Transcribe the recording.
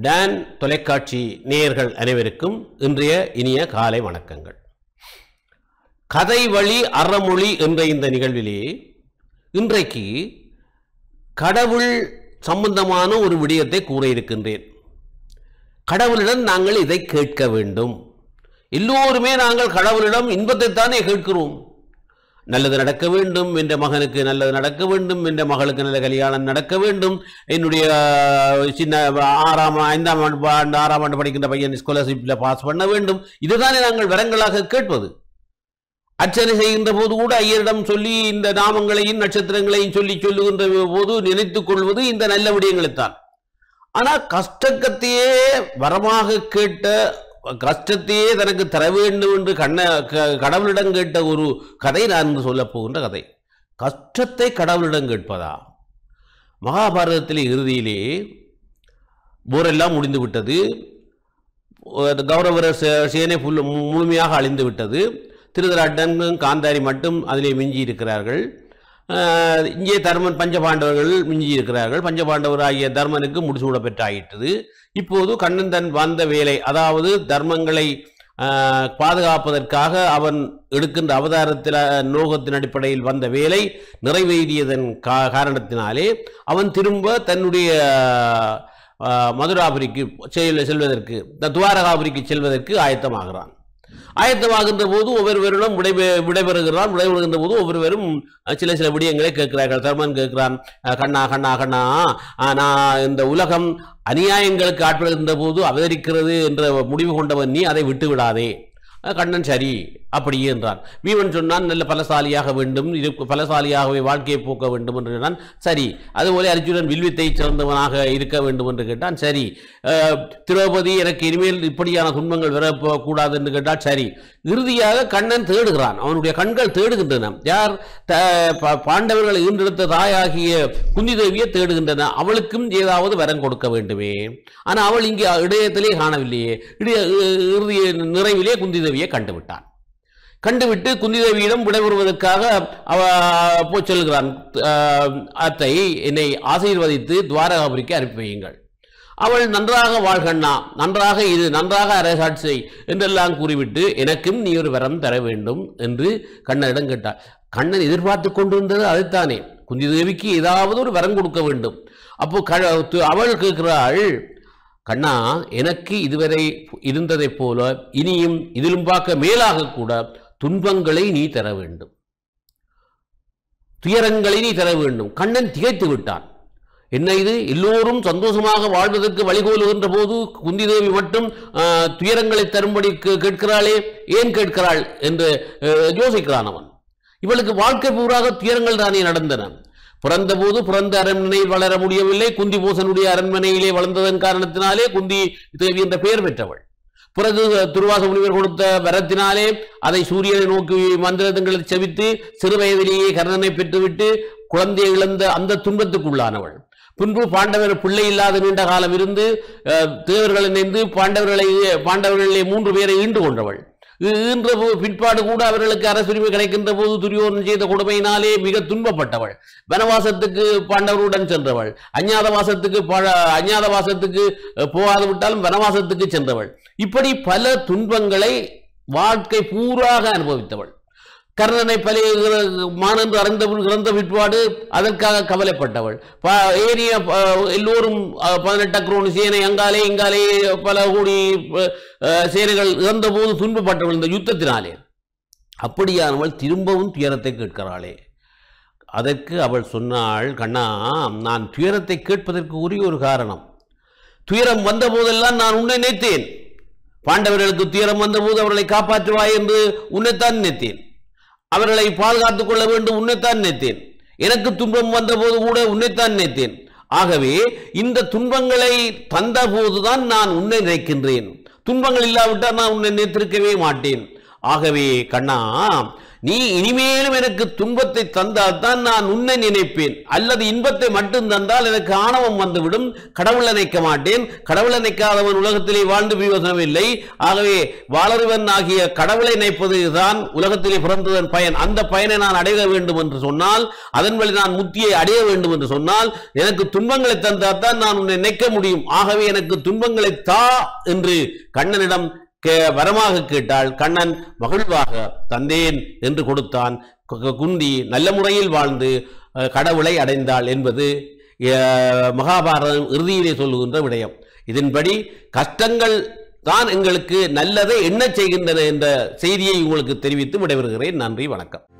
Don தொலைக்காட்சி நேயர்கள் அனைவருக்கும் இன்றைய இனிய காலை வணக்கங்கள் கதை வழி அறமொழி என்ற இந்த நிகழ்விலே இன்றைக்கு கடவுள் சம்பந்தமான ஒரு விடயத்தை கூற இருக்கின்றேன் கடவுளிடம் நாங்கள் இதை கேட்க வேண்டும் எல்லோருமே நாங்கள் கடவுளிடம் இன்பத்தைத்தானே கேட்கிறோம் நல்லது நடக்க வேண்டும் என்ற மகனுக்கு நல்லது நடக்க வேண்டும் என்ற மகளுக்கு நல்ல கல்யாணம் நடக்க வேண்டும் என்னுடைய அஹ், சின்ன ஆறாம் ஐந்தாம் ஆண்டு ஆண்டு ஆறாம் ஆண்டு படிக்கின்ற பையன் ஸ்காலர்ஷிப்பில் பாஸ் பண்ண வேண்டும் இதுதானே நாங்கள் வரங்களாக கேட்பது அர்ச்சனை செய்கின்ற போது கூட ஐயரிடம் சொல்லி இந்த நாமங்களையும் நட்சத்திரங்களையும் சொல்லி சொல்லுகின்ற போது நினைத்துக் கொள்வது இந்த நல்ல விடயங்களைத்தான் ஆனால் கஷ்டத்தையே வரமாக கேட்ட கஷ்டத்தையே தனக்கு தர வேண்டும் என்று கண்ண க- கடவுளிடம் கேட்ட ஒரு கதை நான் இன்று சொல்லப் போகின்ற கதை கஷ்டத்தை கடவுளிடம் கேட்பதா மகாபாரதத்திலே இறுதியிலே போரெல்லாம் முடிந்து விட்டது அஹ் கௌரவர சே- சேனை புல் முழுமையாக அழிந்து விட்டது திருதராட்டன் காந்தாரி மட்டும் அதிலே மிஞ்சி இருக்கிறார்கள் அஹ் இங்கே தர்மன் பஞ்சபாண்டவர்கள் மிஞ்சி இருக்கிறார்கள் பஞ்சபாண்டவர் ஆகிய தர்மனுக்கு முடிசூட பெற்றாயிட்டது இப்போது கண்ணன் தன் வந்த வேலை அதாவது தர்மங்களை அஹ், பாதுகாப்பதற்காக அவன் எடுக்கின்ற அவதாரத்தில் நோகத்தின் அடிப்படையில் வந்த வேலை நிறைவேறியதன் கா காரணத்தினாலே அவன் திரும்ப தன்னுடைய அஹ், மதுராபுரிக்கு செல் செல்வதற்கு த- துவாரகாபுரிக்கு செல்வதற்கு ஆயத்தமாகிறான் ஆயத்தமாகின்ற போது ஒவ்வொருவரிடம் விடைபெ விடைபெறுகிறான் விடைபெறுகின்ற போது ஒவ்வொருவரும் அஹ், சில சில விடயங்களை கேட்கிறார்கள் தர்மன் கேட்கிறான் அஹ், கண்ணா கண்ணா கண்ணா அஹ், நான் இந்த உலகம் அநியாயங்களுக்கு ஆட்படுகின்ற போது அவதரிக்கிறது என்ற முடிவு கொண்டவன் நீ அதை விட்டு விடாதே அஹ், கண்ணன் சரி அப்படியே என்றான் வீமன் சொன்னான் நல்ல பலசாலியாக வேண்டும் இது பலசாலியாகவே வாழ்க்கையை போக்க வேண்டும் என்று சொன்னான் சரி அதுபோல அர்ஜுனன் வில்வித்தை சிறந்தவனாக இருக்க வேண்டும் என்று கேட்டான் சரி அஹ், திரௌபதி எனக்கு இனிமேல் இப்படியான துன்பங்கள் வரக்கூடாது என்று கேட்டால் சரி இறுதியாக கண்ணன் தேடுகிறான் அவனுடைய கண்கள் தேடுகின்றன யார் த- பா- பாண்டவர்களை ஈன்றெடுத்த தாயாகிய குந்தி தேவியை தேடுகின்றன அவளுக்கும் ஏதாவது வரம் கொடுக்க வேண்டுமே ஆனால் அவள் இங்கே இடையத்திலே காணவில்லையே இடைய இறுதிய நிறைவிலே குந்தி தேவியை கண்டுவிட்டான் கண்டுவிட்டு குந்தி தேவியிடம் விடைபெறுவதற்காக அவ போய் சொல்கிறான் அஹ், அத்தை என்னை ஆசீர்வதித்து துவாரகாபுரிக்கு அனுப்பி வையுங்கள் அவள் நன்றாக வாழ்கண்ணா நன்றாக இது நன்றாக அரசாட்சி செய் என்றெல்லாம் கூறிவிட்டு எனக்கும் நீ ஒரு வரம் தர வேண்டும் என்று கண்ணனிடம் கேட்டாள் கண்ணன் எதிர்பார்த்து கொண்டிருந்தது அதைத்தானே குந்தி தேவிக்கு ஏதாவது ஒரு வரம் கொடுக்க வேண்டும் அப்போ க து- அவள் கேட்கிறாள் கண்ணா எனக்கு இதுவரை இருந்ததைப் போல இனியும் இதிலும் பார்க்க மேலாக கூட துன்பங்களை நீ தர வேண்டும் துயரங்களை நீ தர வேண்டும் கண்ணன் திகைத்து விட்டான் என்ன இது எல்லோரும் சந்தோஷமாக வாழ்வதற்கு வழிகோலுகின்ற போது குந்தி தேவி மட்டும் ஆஹ், துயரங்களை தரும்படி கே- கேட்கிறாளே ஏன் கேட்கிறாள் என்று ஆஹ், யோசிக்கிறான் அவன் இவளுக்கு வாழ்க்கை பூராக துயரங்கள் தானே நடந்தன பிறந்தபோது பிறந்த அரண்மனையில் வளர முடியவில்லை குந்தி பூசனுடைய அரண்மனையிலே வளர்ந்ததன் காரணத்தினாலே குந்தி தேவி என்ற பெயர் பெற்றவள் பிறகு துர்வாச முனிவர் கொடுத்த வரத்தினாலே அதை சூரியனை நோக்கி மந்திரங்களை செவித்து சிறு வயதிலேயே கர்ணனை பெற்றுவிட்டு குழந்தையை இழந்த அந்த துன்பத்துக்குள்ளானவள் பின்பு பாண்டவர் பிள்ளை இல்லாத நீண்ட காலம் இருந்து அஹ், தேவர்களை நினைந்து பாண்டவர்களை பாண்டவர்களிலே மூன்று பேரை ஈண்டு கொண்டவள் ஈ- ஈன்ற போ- பிற்பாடு கூட அவர்களுக்கு அரசுரிமை கிடைக்கின்ற போது துரியோதனன் செய்த கொடுமையினாலே மிக துன்பப்பட்டவள் வனவாசத்துக்கு பாண்டவருடன் சென்றவள் அஞ்ஞாதவாசத்துக்கு ப- அஞ்ஞாதவாசத்துக்கு அஹ், போகாது விட்டாலும் வனவாசத்துக்கு சென்றவள் இப்படி பல துன்பங்களை வாழ்க்கை பூராக அனுபவித்தவள் கர்ணனை பலி மானென்று அறிந்த இறந்த பிற்பாடு அதற்காக கவலைப்பட்டவள் ப- ஏறிய ப- எல்லோரும் அஹ், பதினெட்டு அக்ரோன் சேனை அங்காலே இங்காலே பல கோடி அஹ், சேனைகள் இறந்தபோது துன்பப்பட்டவள் இந்த யுத்தத்தினாலே அப்படியானவள் திரும்பவும் துயரத்தை கேட்கிறாளே அதற்கு அவள் சொன்னாள் கண்ணா நான் துயரத்தை கேட்பதற்கு உரிய ஒரு காரணம் துயரம் வந்த போதெல்லாம் நான் உன்னை நினைத்தேன் பாண்டவர்களுக்கு துயரம் வந்தபோது அவர்களை காப்பாற்றுவாய் என்று உன்னைத்தான் நினைத்தேன் அவர்களை பாதுகாத்துக் கொள்ள வேண்டும் உன்னைத்தான் நினைத்தேன் எனக்கு துன்பம் வந்தபோது கூட உன்னைத்தான் நினைத்தேன் ஆகவே இந்த துன்பங்களை தந்த போதுதான் நான் உன்னை நினைக்கின்றேன் துன்பங்கள் இல்லாவிட்டால் நான் உன்னை நினைத்திருக்கவே மாட்டேன் ஆகவே கண்ணா நீ இனிமேலும் எனக்கு துன்பத்தை தந்தால் தான் நான் உன்னை நினைப்பேன் அல்லது இன்பத்தை மட்டும் தந்தால் எனக்கு ஆணவம் வந்துவிடும் கடவுளை நினைக்க மாட்டேன் கடவுளை நினைக்காதவன் உலகத்திலே வாழ்ந்து பிரயோசனம் இல்லை ஆகவே வாளறிவன் ஆகிய கடவுளை நினைப்பது தான் உலகத்திலே பிறந்ததன் பயன் அந்த பயனை நான் அடைய வேண்டும் என்று சொன்னால் அதன் வழி நான் முத்தியை அடைய வேண்டும் என்று சொன்னால் எனக்கு துன்பங்களை தந்தால் தான் நான் உன்னை நினைக்க முடியும் ஆகவே எனக்கு துன்பங்களை தா என்று கண்ணனிடம் கே- வரமாக கேட்டாள் கண்ணன் மகிழ்வாக தந்தேன் என்று கொடுத்தான் கு- கு- குந்தி நல்ல முறையில் வாழ்ந்து அஹ், கடவுளை அடைந்தாள் என்பது அஹ், மகாபாரதம் இறுதியிலே சொல்லுகின்ற விடயம் இதன்படி கஷ்டங்கள் தான் எங்களுக்கு நல்லதை எண்ணச் செய்கின்றன என்ற செய்தியை உங்களுக்கு தெரிவித்து விடைபெறுகிறேன் நன்றி வணக்கம்